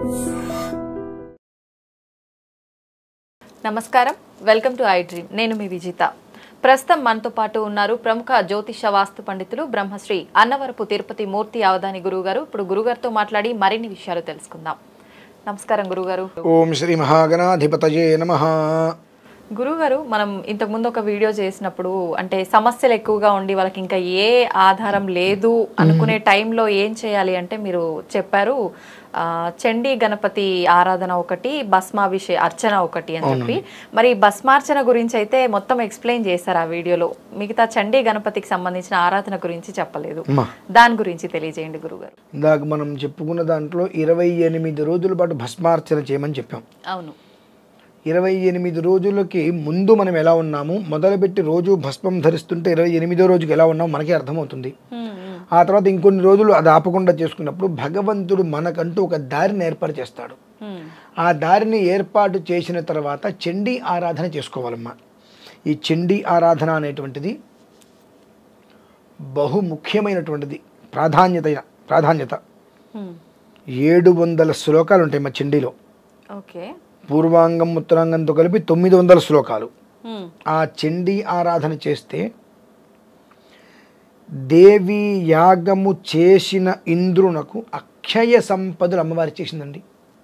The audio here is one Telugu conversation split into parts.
నమస్కారం వెల్కమ్ టు ఐ డ్రీమ్ నేను మీ విజిత ప్రస్తుతం మనతో పాటు ఉన్నారు ప్రముఖ జ్యోతిష వాస్తు పండితులు బ్రహ్మశ్రీ అన్నవరపు తిరుపతి మూర్తి అవధాని గురుగారు ఇప్పుడు గురుగారితో మాట్లాడి మరిన్ని విషయాలు తెలుసుకుందాం నమస్కారం గురుగారు ఓం శ్రీ మహాగణాధిపతయే నమ గురుగారు మనం ఇంతకుముందు ఒక వీడియో చేసినప్పుడు అంటే సమస్యలు ఎక్కువగా ఉండి వాళ్ళకి ఇంకా ఏ ఆధారం లేదు అనుకునే టైంలో ఏం చేయాలి అంటే మీరు చెప్పారు ఆ, చండీ గణపతి ఆరాధన ఒకటి భస్మాభిషే అర్చన ఒకటి అని చెప్పి మరి భస్మార్చన గురించి అయితే మొత్తం ఎక్స్ప్లెయిన్ చేశారు ఆ వీడియోలో మిగతా చండీ గణపతికి సంబంధించిన ఆరాధన గురించి చెప్పలేదు అమ్మా దాని గురించి తెలియజేయండి గురుగారు ఇందాక మనం చెప్పుకున్న దాంట్లో ఇరవై ఎనిమిది రోజుల పాటు భస్మార్చన చేయమని చెప్పాం అవును ఇరవై ఎనిమిది రోజులకి ముందు మనం ఎలా ఉన్నాము మొదలుపెట్టి రోజు భస్మం ధరిస్తుంటే ఇరవై ఎనిమిదో రోజుకి ఎలా ఉన్నామో మనకే అర్థమవుతుంది హ్మ్, హ్మ్. ఆ తర్వాత ఇంకొన్ని రోజులు అది ఆపకుండా చేసుకున్నప్పుడు భగవంతుడు మనకంటూ ఒక దారిని ఏర్పాటు చేస్తాడు హ్మ్. ఆ దారిని ఏర్పాటు చేసిన తర్వాత చండీ ఆరాధన చేసుకోవాలమ్మా ఈ చండీ ఆరాధన అనేటువంటిది బహు ముఖ్యమైనటువంటిది ప్రాధాన్యత ప్రాధాన్యత హ్మ్. ఏడు వందల శ్లోకాలు ఉంటాయి మా చండీలో ఓకే పూర్వాంగం ఉత్తరాంగంతో కలిపి తొమ్మిది వందల శ్లోకాలు హ్మ్. ఆ చండీ ఆరాధన చేస్తే దేవి యాగము చేసిన ఇంద్రునకు అక్షయ సంపదలు అమ్మవారి చేసిందండి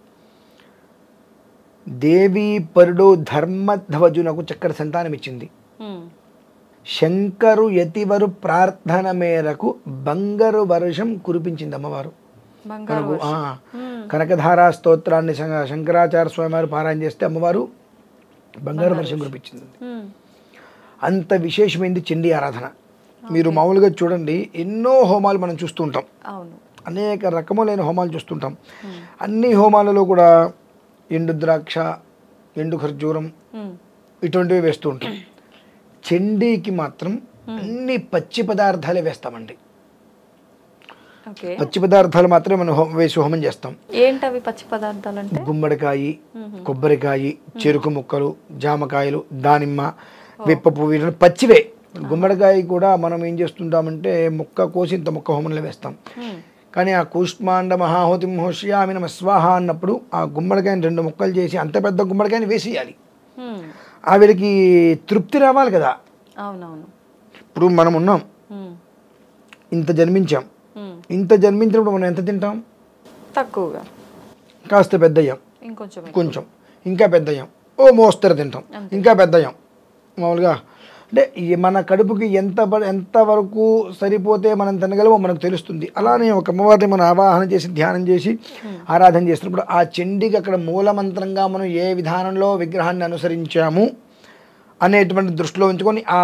దేవి పరుడు ధర్మధ్వజునకు చక్కటి సంతానం ఇచ్చింది హ్మ్. శంకరు యతివరు ప్రార్థన మేరకు బంగారు వర్షం కురిపించింది అమ్మవారు బంగారు మనకు ఆ, హ్మ్. కనకధారా స్తోత్రాన్ని శంక- శంకరాచార్య స్వామి వారు పారాయణ చేస్తే అమ్మవారు బంగారు వర్షం కురిపించింది హ్మ్. అంత విశేషమైంది చండీ ఆరాధన మీరు మామూలుగా చూడండి ఎన్నో హోమాలు మనం చూస్తూ ఉంటాం అవును అనేక రకములైన హోమాలు చూస్తుంటాం అన్ని హోమాలలో కూడా ఎండు ద్రాక్ష ఎండు ఖర్జూరం హ్మ్. ఇటువంటివి వేస్తూ ఉంటాం చండీకి మాత్రం అన్ని పచ్చి పదార్థాలే వేస్తామండి ఓకే పచ్చి పదార్థాలు మాత్రమే మనం హోమం వేసి హోమం చేస్తాం ఏంటవి పచ్చి పదార్థాలు అంటే గుమ్మడికాయ కొబ్బరికాయ చెరుకు ముక్కలు జామకాయలు దానిమ్మ విప్ప పువ్వు ఇటువంటి పచ్చివే గుమ్మడికాయ కూడా మనం ఏం చేస్తుంటామంటే ముక్క కోసి ఇంత ముక్క హోమంలో వేస్తాం కానీ ఆ కూష్మాండ మహాహోతి మహోష్యామి నమ స్వాహ అన్నప్పుడు ఆ గుమ్మడికాయని రెండు ముక్కలు చేసి అంత పెద్ద గుమ్మడికాయని వేసేయాలి హ్మ్. ఆవిడకి తృప్తి రావాలి కదా అవునవును ఇప్పుడు మనం ఉన్నాం హ్మ్. ఇంత జన్మించాం హ్మ్. ఇంత జన్మించినప్పుడు మనం ఎంత తింటాం తక్కువగా కాస్త పెద్దయ్యాం ఇంకొంచెం ఎక్కువ. కొంచెం ఇంకా పెద్దయ్యాం ఓ మోస్తరు తింటాం ఇంకా పెద్దయ్యాం మామూలుగా అంటే ఈ మన కడుపుకి ఎంత బ- ఎంత వరకు సరిపోతే మనం తినగలమో మనకు తెలుస్తుంది అలానే ఒక అమ్మవారిని మనం ఆవాహన చేసి ధ్యానం చేసి ఆరాధన చేసినప్పుడు ఆ చండికి అక్కడ మూలమంత్రంగా మనం ఏ విధానంలో విగ్రహాన్ని అనుసరించాము అనేటువంటి దృష్టిలో ఉంచుకొని ఆ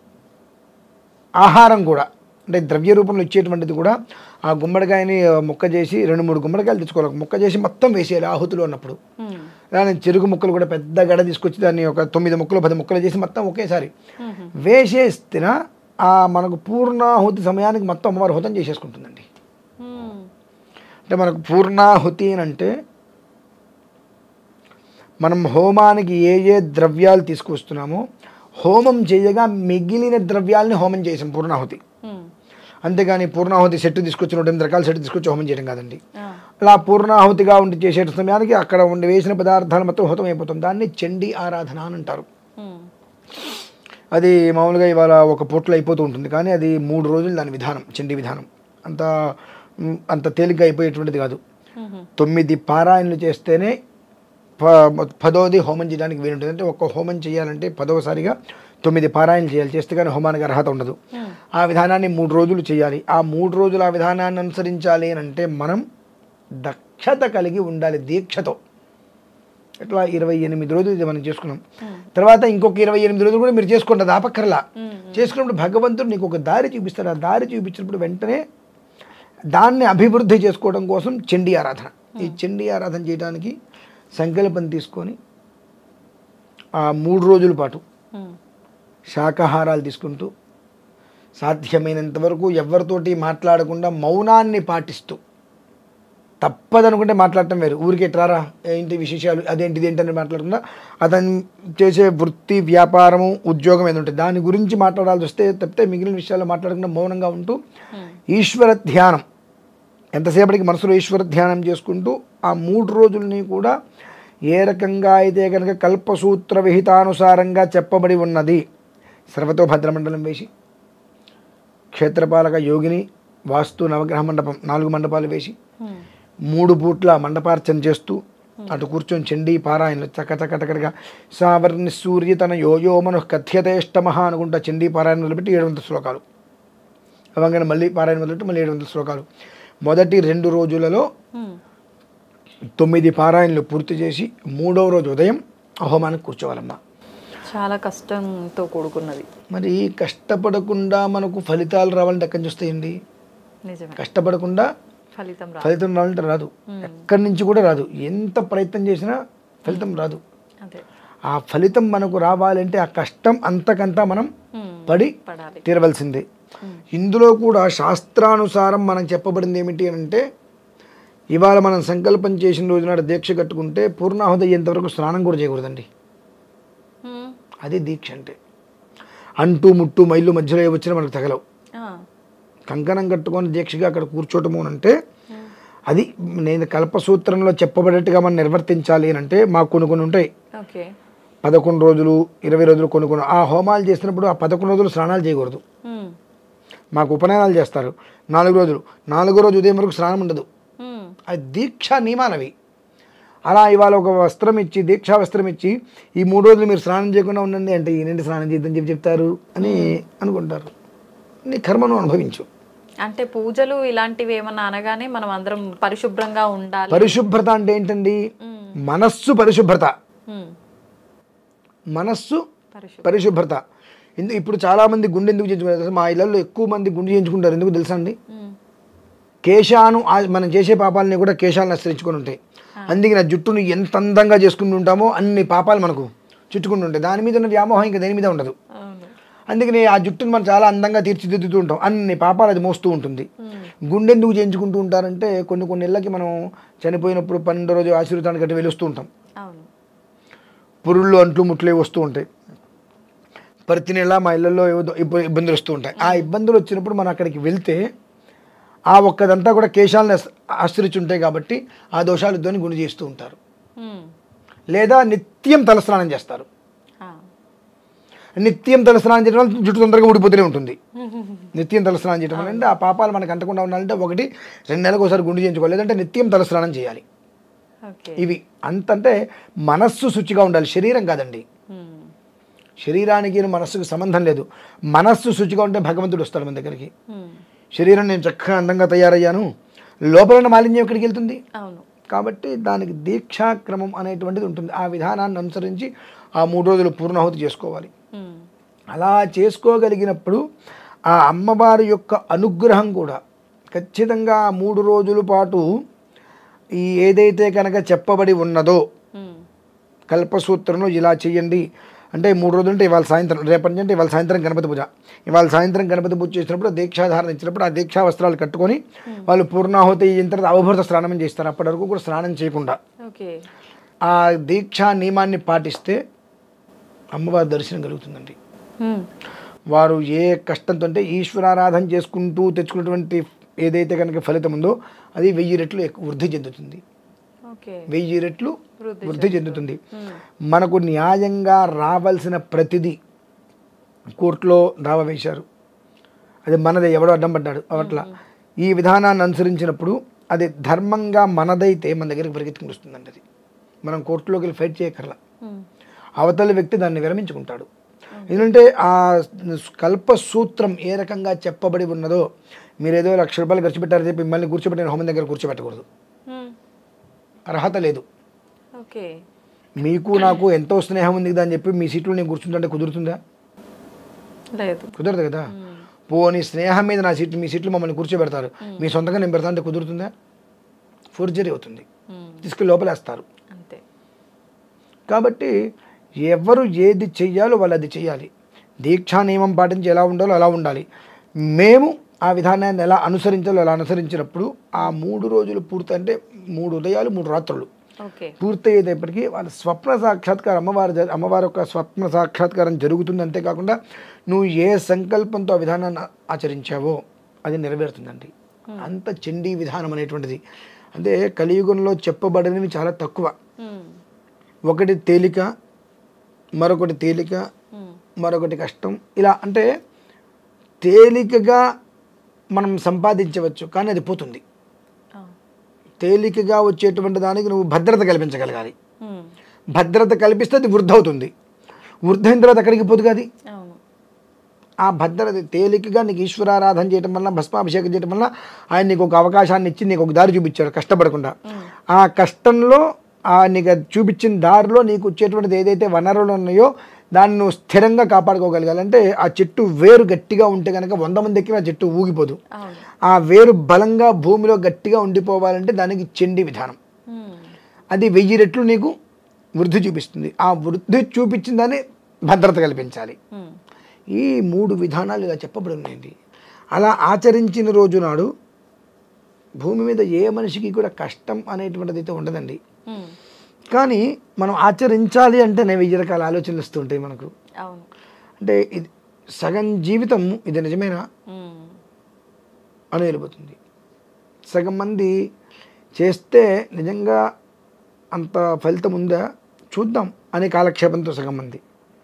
ఆహారం కూడా అంటే ద్రవ్య రూపంలో ఇచ్చేటువంటిది కూడా ఆ గుమ్మడికాయని ఆ, ముక్క చేసి రెండు మూడు గుమ్మడికాయలు తెచ్చుకోవాలి ఒక ముక్క చేసి మొత్తం వేసేయాలి ఆహుతులు ఉన్నప్పుడు హ్మ్. అలానే చెరుకు ముక్కలు కూడా పెద్ద గడ తీసుకొచ్చి దాన్ని ఒక తొమ్మిది ముక్కలు పది ముక్కలు చేసి మొత్తం ఒకేసారి హ్మ్. వేసేస్తే ఆ మనకు పూర్ణాహుతి సమయానికి మొత్తం అమ్మవారు హుతం చేసేసుకుంటుందండి హ్మ్. అంటే మనకు పూర్ణాహుతి అని అంటే మనం హోమానికి ఏ ఏ ద్రవ్యాలు తీసుకొస్తున్నామో హోమం చేయగా మిగిలిన ద్రవ్యాలని హోమం చేసాం పూర్ణాహుతి హ్మ్. అంతేగాని పూర్ణాహుతి సెట్ తీసుకొచ్చి నూట ఎనిమిది రకాల సెట్ తీసుకొచ్చి హోమం చేయడం కాదండి ఆ. అలా పూర్ణాహుతిగా ఉండి చేసే సమయానికి అక్కడ ఉండి వేసిన పదార్థాలు మొత్తం హుతం అయిపోతుంది దాన్ని చండీ ఆరాధన అని అంటారు హ్మ్. అది మామూలుగా ఇవాళ ఒక పూటలో అయిపోతూ ఉంటుంది కానీ అది మూడు రోజులు దాని విధానం చండీ విధానం అంత మ్, అంత తేలిగ్గా అయిపోయేటువంటిది కాదు హ్మ్. తొమ్మిది పారాయణలు చేస్తేనే ప పదోది హోమం చేయడానికి వీలుంటుంది అంటే ఒక్క హోమం చేయాలంటే పదవసారిగా తొమ్మిది పారాయణలు చేయాలి చేస్తే కానీ హోమానికి అర్హత ఉండదు హ్మ్. ఆ విధానాన్ని మూడు రోజులు చేయాలి ఆ మూడు రోజులు ఆ విధానాన్ని అనుసరించాలి అని అంటే మనం దక్షత కలిగి ఉండాలి దీక్షతో ఇట్లా ఇరవై ఎనిమిది రోజులు ఇది మనం చేసుకున్నాం తర్వాత ఇంకొక ఇరవై ఎనిమిది రోజులు కూడా మీరు చేసుకోండి అది ఆపక్కర్లా చేసుకున్నప్పుడు భగవంతుడు నీకు ఒక దారి చూపిస్తాడు ఆ దారి చూపించినప్పుడు వెంటనే దాన్ని అభివృద్ధి చేసుకోవడం కోసం చండీ ఆరాధన ఈ చండీ ఆరాధన చేయడానికి సంకల్పం తీసుకొని ఆ మూడు రోజుల పాటు హ్మ్. శాకాహారాలు తీసుకుంటూ సాధ్యమైనంత వరకు ఎవరితోటి మాట్లాడకుండా మౌనాన్ని పాటిస్తూ తప్పదనుకుంటే మాట్లాడటం వేరు ఊరికి ఎట్లారా ఏంటి విశేషాలు అదేంటిది ఏంటని మాట్లాడకుండా అతను చేసే వృత్తి వ్యాపారము ఉద్యోగం ఏదో ఉంటుంది దాని గురించి మాట్లాడాల్సి వస్తే తప్పితే మిగిలిన విషయాలు మాట్లాడకుండా మౌనంగా ఉంటూ ఈశ్వర ధ్యానం ఎంతసేపటికి మనసులో ఈశ్వర ధ్యానం చేసుకుంటూ ఆ మూడు రోజుల్ని కూడా ఏ రకంగా అయితే కనుక కల్పసూత్ర విహితానుసారంగా చెప్పబడి ఉన్నది సర్వతో భద్రమండలం వేసి క్షేత్రపాలక యోగిని వాస్తు నవగ్రహ మండపం నాలుగు మండపాలు వేసి ఉమ్, మూడు పూట్ల మండపార్చన చేస్తూ అటు కూర్చొని చండీ పారాయణలు చక్క చక్క చక్కగా సావర్ణి సూర్య తన యోయో మను కథ్యతేష్టమహ అనుకుంటా చండీ పారాయణ మొదలుపెట్టి ఏడు వందల శ్లోకాలు అవంగానే మళ్ళీ పారాయణ మొదలుపెట్టి మళ్ళీ ఏడు వందల శ్లోకాలు మొదటి రెండు రోజులలో ఉమ్, తొమ్మిది పారాయణలు పూర్తి చేసి మూడవ రోజు ఉదయం హోమానికి కూర్చోవాలమ్మా చాలా కష్టంతో కూడుకున్నది మరి కష్టపడకుండా మనకు ఫలితాలు రావాలంటే ఎక్కడి నుంచి వస్తాయండి నిజమే కష్టపడకుండా ఫలితం రా ఫలితం రావాలంటే రాదు ఎక్కడి నుంచి కూడా రాదు ఎంత ప్రయత్నం చేసినా ఫలితం రాదు అదే ఆ ఫలితం మనకు రావాలంటే ఆ కష్టం అంతకంతా మనం ఉమ్, పడి పడాలి తీరవలసిందే ఇందులో కూడా శాస్త్రానుసారం మనం చెప్పబడింది ఏమిటి అని అంటే ఇవాళ మనం సంకల్పం చేసిన రోజునాడు దీక్ష కట్టుకుంటే పూర్ణాహుతి అయ్యేంతవరకు స్నానం కూడా చేయకూడదండి ఉమ్, అది దీక్ష అంటే అంటూ ముట్టు మైళ్ళు మధ్యలో ఏ వచ్చినా మనకు తగలవు ఆ, కంకణం కట్టుకొని దీక్షగా అక్కడ కూర్చోటము అని అంటే అది నేను కల్పసూత్రంలో చెప్పబడేట్టుగా మనం నిర్వర్తించాలి అని అంటే మాకు కొన్ని కొన్ని ఉంటాయి ఓకే పదకొండు రోజులు ఇరవై రోజులు కొన్ని కొన్ని ఆ హోమాలు చేసినప్పుడు ఆ పదకొండు రోజులు స్నానాలు చేయకూడదు ఉమ్, మాకు ఉపనయనాలు చేస్తారు నాలుగు రోజులు నాలుగో రోజు ఉదయం వరకు స్నానం ఉండదు ఉమ్, అది దీక్ష నియమాలవి అలా ఇవాళ ఒక వస్త్రం ఇచ్చి దీక్షా వస్త్రం ఇచ్చి ఈ మూడు రోజులు మీరు స్నానం చేయకుండా ఉండండి అంటే ఈయనండి స్నానం చేద్దని చెప్పి చెప్తారు అని అనుకుంటారు నీ కర్మను అనుభవించు అంటే పూజలు ఇలాంటివి ఏమన్నా అనగానే మనం అందరం పరిశుభ్రంగా ఉండాలి పరిశుభ్రత అంటే ఏంటండి ఉమ్, మనస్సు పరిశుభ్రత ఉమ్, మనస్సు పరిశుభ్ర పరిశుభ్రత ఎందు ఇప్పుడు చాలామంది గుండె ఎందుకు చేయించుకుంటారు తెలుసా? మా ఇళ్ళల్లో ఎక్కువ మంది గుండె చేయించుకుంటారు ఎందుకు తెలుసా అండి ఉమ్, కేశాను ఆ- మనం చేసే పాపాలని కూడా కేశాలను ఆశ్రయించుకొని ఉంటాయి అందుకే నా జుట్టును ఎంత అందంగా చేసుకుంటూ ఉంటామో అన్ని పాపాలు మనకు చుట్టుకుంటూ ఉంటాయి దాని మీద ఉన్న వ్యామోహం ఇంకా దేని మీద ఉండదు అవును అందుకని ఆ జుట్టును మనం చాలా అందంగా తీర్చిదిద్దుతూ ఉంటాం అన్ని పాపాలు అది మోస్తూ ఉంటుంది ఉమ్, గుండె ఎందుకు చేయించుకుంటూ ఉంటారంటే కొన్ని కొన్ని ఇళ్ళకి మనం చనిపోయినప్పుడు పన్నెండు రోజు ఆశీర్వాదానికి గట్టి వెలుస్తూ ఉంటాం అవును పురుళ్ళు అంట్లు ముట్లు ఇవి వస్తూ ఉంటాయి ప్రతి నెల మా ఇళ్ళల్లో ఏవో ఇబ్బ- ఇబ్బందులు వస్తూ ఉంటాయి ఆ ఇబ్బందులు వచ్చినప్పుడు మనం అక్కడికి వెళ్తే ఆ ఒక్కదంతా కూడా కేశాలను ఆశ- ఆశ్రయించి ఉంటాయి కాబట్టి ఆ దోషాలతోని గుండు చేస్తూ ఉంటారు ఉమ్, లేదా నిత్యం తలస్నానం చేస్తారు ఆ, నిత్యం తలస్నానం చేయడం వల్ల జుట్టు తొందరగా ఊడిపోతూనే ఉంటుంది నిత్యం తలస్నానం చేయడం వల్ల అంటే ఆ పాపాలు మనకు అంటకుండా ఉండాలంటే ఒకటి రెండు నెలలకు ఒకసారి గుండు చేయించుకోవాలి లేదంటే నిత్యం తలస్నానం చేయాలి ఓకే ఇవి అంతంటే మనస్సు శుచిగా ఉండాలి శరీరం కాదండి ఉమ్, శరీరానికి మనస్సుకు సంబంధం లేదు మనస్సు శుచిగా ఉంటే భగవంతుడు వస్తాడు మన దగ్గరికి ఉమ్, శరీరం నేను చక్కగా అందంగా తయారయ్యాను లోపల ఉన్న మాలిన్యం ఎక్కడికి వెళ్తుంది అవును కాబట్టి దానికి దీక్షాక్రమం అనేటువంటిది ఉంటుంది ఆ విధానాన్ని అనుసరించి ఆ మూడు రోజులు పూర్ణాహుతి చేసుకోవాలి ఉమ్, అలా చేసుకోగలిగినప్పుడు ఆ అమ్మవారి యొక్క అనుగ్రహం కూడా ఖచ్చితంగా ఆ మూడు రోజుల పాటు ఈ ఏదైతే కనుక చెప్పబడి ఉన్నదో ఉమ్, కల్పసూత్రంలో ఇలా చేయండి అంటే మూడు రోజులు అంటే ఇవాళ సాయంత్రం రేపటి నుంచి అంటే ఇవాళ సాయంత్రం గణపతి పూజ ఇవాళ సాయంత్రం గణపతి పూజ చేసినప్పుడు ఆ దీక్షాధారణ ఇచ్చినప్పుడు ఆ దీక్షా వస్త్రాలు కట్టుకొని వాళ్ళు పూర్ణాహుతి అయిన తర్వాత అవభృత స్నానం చేస్తారు అప్పటి వరకు కూడా స్నానం చేయకుండా ఓకే ఆ దీక్షా నియమాన్ని పాటిస్తే అమ్మవారి దర్శనం కలుగుతుందండి ఉమ్, వారు ఏ కష్టంతో అంటే ఈశ్వరారాధన చేసుకుంటూ తెచ్చుకున్నటువంటి ఏదైతే కనుక ఫలితం ఉందో అది వెయ్యి రెట్లు ఎక్కువ వృద్ధి చెందుతుంది ఓకే వెయ్యి రెట్లు వృద్ధి వృద్ధి చెందుతుంది ఉమ్, మనకు న్యాయంగా రావాల్సిన ప్రతిదీ కోర్టులో దావా వేశారు అది మనదే ఎవడో అడ్డం పడ్డాడు అట్లా ఈ విధానాన్ని అనుసరించినప్పుడు అది ధర్మంగా మనదైతే మన దగ్గరికి పరిగెత్తుకుని వస్తుందండి అది మనం కోర్టులోకి వెళ్ళి ఫైట్ చేయకర్లా ఉమ్, అవతల వ్యక్తి దాన్ని విరమించుకుంటాడు ఎందుకంటే ఆ కల్ప సూత్రం ఏ రకంగా చెప్పబడి ఉన్నదో మీరు ఏదో లక్ష రూపాయలు ఖర్చు పెట్టారని చెప్పి మిమ్మల్ని కూర్చోబెట్టిన హోమం దగ్గర కూర్చోబెట్టకూడదు ఉమ్, అర్హత లేదు ఓకే మీకు నాకు ఎంతో స్నేహం ఉంది కదా అని చెప్పి మీ సీట్లో నేను కూర్చుంటుంటే కుదురుతుందా లేదు కుదరదు కదా ఉమ్, పోనీ స్నేహం మీద నా సీట్లు మీ సీట్లు మమ్మల్ని కూర్చోబెడతారు మీ సొంతంగా నేను పెడతా అంటే కుదురుతుందా ఫోర్జరీ అవుతుంది ఉమ్, తీసుకెళ్ళి లోపలేస్తారు అంతే కాబట్టి ఎవరు ఏది చెయ్యాలో వాళ్ళు అది చెయ్యాలి దీక్షా నియమం పాటించి ఎలా ఉండాలో అలా ఉండాలి మేము ఆ విధానాన్ని ఎలా అనుసరించాలో అలా అనుసరించినప్పుడు ఆ మూడు రోజులు పూర్తి అంటే మూడు ఉదయాలు మూడు రాత్రులు ఓకే పూర్తయ్యేటప్పటికీ వాళ్ళ స్వప్న సాక్షాత్కారం అమ్మవారి జ- అమ్మవారి యొక్క స్వప్న సాక్షాత్కారం జరుగుతుంది అంతేకాకుండా నువ్వు ఏ సంకల్పంతో ఆ విధానాన్ని ఆచరించావో అది నెరవేరుతుందండి అంత చండీ విధానం అనేటువంటిది అంటే కలియుగంలో చెప్పబడినవి చాలా తక్కువ ఉమ్, ఒకటి తేలిక మరొకటి తేలిక ఉమ్, మరొకటి కష్టం ఇలా అంటే తేలికగా మనం సంపాదించవచ్చు కానీ అది పోతుంది ఆ, తేలికగా వచ్చేటువంటి దానికి నువ్వు భద్రత కల్పించగలగాలి ఉమ్, భద్రత కల్పిస్తే అది వృద్ధి అవుతుంది వృద్ధి అయిన తర్వాత ఎక్కడికి పోతుంది అది అవును ఆ భద్రత తేలికగా నీకు ఈశ్వరారాధన చేయడం వల్ల భస్మాభిషేకం చేయడం వల్ల ఆయన నీకు ఒక అవకాశాన్ని ఇచ్చి నీకు ఒక దారి చూపించాడు కష్టపడకుండా ఆ కష్టంలో ఆ నీకు అది చూపించిన దారిలో నీకు వచ్చేటువంటిది ఏదైతే వనరులు ఉన్నాయో దాన్ని నువ్వు స్థిరంగా కాపాడుకోగలగాలంటే ఆ చెట్టు వేరు గట్టిగా ఉంటే కనుక వంద మంది ఎక్కిన ఆ చెట్టు ఊగిపోదు అవును ఆ వేరు బలంగా భూమిలో గట్టిగా ఉండిపోవాలంటే దానికి చెండి విధానం ఉమ్, అది వెయ్యి రెట్లు నీకు వృద్ధి చూపిస్తుంది ఆ వృద్ధి చూపించిన దాన్ని భద్రత కల్పించాలి ఉమ్, ఈ మూడు విధానాలు ఇలా చెప్పబడి ఉన్నాయండి అలా ఆచరించిన రోజు నాడు భూమి మీద ఏ మనిషికి కూడా కష్టం అనేటువంటిది అయితే ఉండదండి ఉమ్, కానీ మనం ఆచరించాలి అంటేనే వెయ్యి రకాల ఆలోచనలు వస్తూ ఉంటాయి మనకు అవును అంటే ఇది సగం జీవితం ఇది నిజమేనా ఉమ్, అని వెళ్ళిపోతుంది సగం మంది చేస్తే నిజంగా అంత ఫలితం ఉందా చూద్దాం అనే కాలక్షేపంతో సగం మంది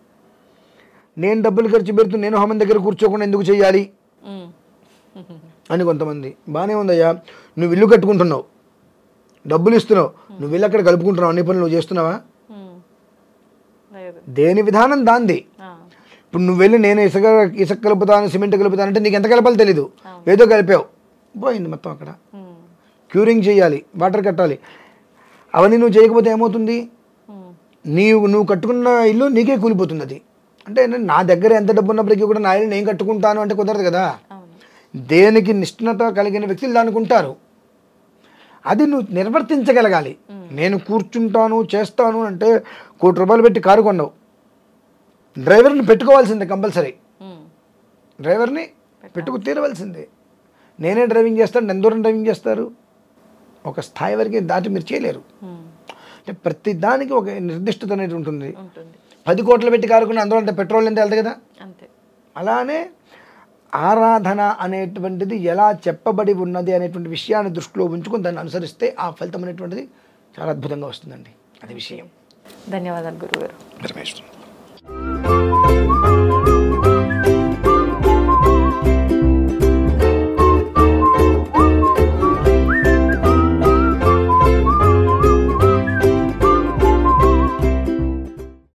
నేను డబ్బులు ఖర్చు పెడుతూ నేను హోమం దగ్గర కూర్చోకుండా ఎందుకు చేయాలి ఉమ్, అని కొంతమంది బాగానే ఉందయ్యా నువ్వు ఇల్లు కట్టుకుంటున్నావు డబ్బులు ఇస్తున్నావు నువ్వు వెళ్ళి అక్కడ కలుపుకుంటున్నావు అన్ని పనులు నువ్వు చేస్తున్నావా ఉమ్, లేదు దేని విధానం దాంది ఆ, ఇప్పుడు నువ్వు వెళ్ళి నేను ఇసుక ఇసుక కలుపుతాను సిమెంట్ కలుపుతాను అంటే నీకు ఎంత కలపాలో తెలీదు ఏదో కలిపావు పోయింది మొత్తం అక్కడ ఉమ్, క్యూరింగ్ చేయాలి వాటర్ కట్టాలి అవన్నీ నువ్వు చేయకపోతే ఏమవుతుంది ఉమ్, నీవు నువ్వు కట్టుకున్న ఇల్లు నీకే కూలిపోతుంది అది అంటే నా దగ్గర ఎంత డబ్బు ఉన్నప్పటికీ కూడా నా ఇల్లు నేను కట్టుకుంటాను అంటే కుదరదు కదా అవును దేనికి నిష్ణత కలిగిన వ్యక్తులు దానికి ఉంటారు అది నువ్వు నిర్వర్తించగలగాలి నేను కూర్చుంటాను చేస్తాను అంటే కోటి రూపాయలు పెట్టి కారు కొన్నావు డ్రైవర్ని పెట్టుకోవాల్సిందే కంపల్సరీ ఉమ్, డ్రైవర్ని పెట్టుకు తీరవలసిందే నేనే డ్రైవింగ్ చేస్తాను ఎంత దూరం డ్రైవింగ్ చేస్తారు ఒక స్థాయి వరకు దాటి మీరు చేయలేరు ఉమ్, అంటే ప్రతి దానికి ఒక నిర్దిష్టత అనేది ఉంటుంది ఉంటుంది పది కోట్లు పెట్టి కారుకుని అందులో అంటే పెట్రోల్ ఎంత వెళ్తుంది కదా అంతే అలానే ఆరాధన అనేటువంటిది ఎలా చెప్పబడి ఉన్నది అనేటువంటి విషయాన్ని దృష్టిలో ఉంచుకొని దాన్ని అనుసరిస్తే ఆ ఫలితం అనేటువంటిది చాలా అద్భుతంగా వస్తుందండి అది విషయం ధన్యవాదాలు గురుగారు పరమేశ్వరం